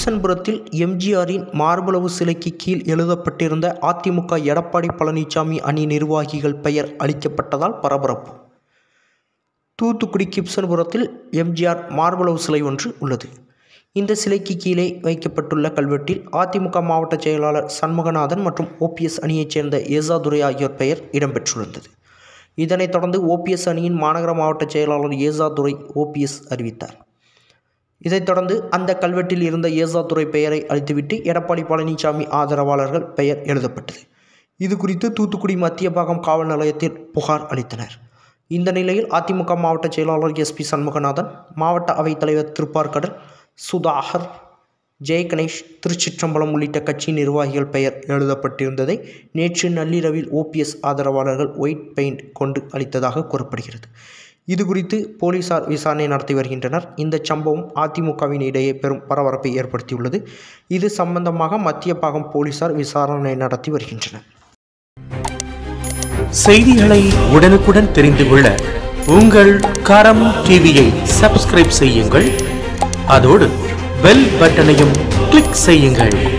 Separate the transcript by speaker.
Speaker 1: கிப்சன்புரத்தில் எம்ஜிஆரின் மார்பளவு சிலைக்கு கீழ் எழுதப்பட்டிருந்த அதிமுக எடப்பாடி பழனிசாமி அணி நிர்வாகிகள் பெயர் அளிக்கப்பட்டதால் பரபரப்பு தூத்துக்குடி கிப்சன்புரத்தில் எம்ஜிஆர் மார்பளவு சிலை ஒன்று உள்ளது இந்த சிலைக்கு கீழே வைக்கப்பட்டுள்ள கல்வெட்டில் அதிமுக மாவட்ட செயலாளர் சண்முகநாதன் மற்றும் ஓபிஎஸ் அணியைச் சேர்ந்த ஏசாதுரை ஆகியோர் பெயர் இடம்பெற்றிருந்தது இதனைத் தொடர்ந்து ஓபிஎஸ் அணியின் மாநகர மாவட்ட செயலாளர் ஏசாதுரை ஓபிஎஸ் அறிவித்தார் இதைத் தொடர்ந்து அந்த கல்வெட்டில் இருந்த ஏசாதுரை பெயரை அழித்துவிட்டு எடப்பாடி பழனிசாமி ஆதரவாளர்கள் பெயர் எழுதப்பட்டது இது குறித்து தூத்துக்குடி மத்திய பாகம் காவல் நிலையத்தில் புகார் அளித்தனர் இந்த நிலையில் அதிமுக மாவட்ட செயலாளர் எஸ்பி சண்முகநாதன் மாவட்ட அவைத்தலைவர் திருப்பார்கடல் சுதாகர் ஜெயகணேஷ் திருச்சிற்றம்பலம் உள்ளிட்ட கட்சி நிர்வாகிகள் பெயர் எழுதப்பட்டிருந்ததை நேற்று நள்ளிரவில் ஓபிஎஸ் ஆதரவாளர்கள் ஒயிட் பெயிண்ட் கொண்டு அளித்ததாக கூறப்படுகிறது இது குறித்து போலீசார் விசாரணை நடத்தி வருகின்றனர் இந்த சம்பவம் அதிமுகவின் இடையே பெரும் பரபரப்பை ஏற்படுத்தியுள்ளது இது சம்பந்தமாக மத்திய பாகம் போலீசார் விசாரணை நடத்தி வருகின்றனர்
Speaker 2: செய்திகளை உடனுக்குடன் தெரிந்து கொள்ள உங்கள் கரம் டிவியை சப்ஸ்கிரைப் செய்யுங்கள் அதோடு பெல் பட்டனையும் கிளிக் செய்யுங்கள்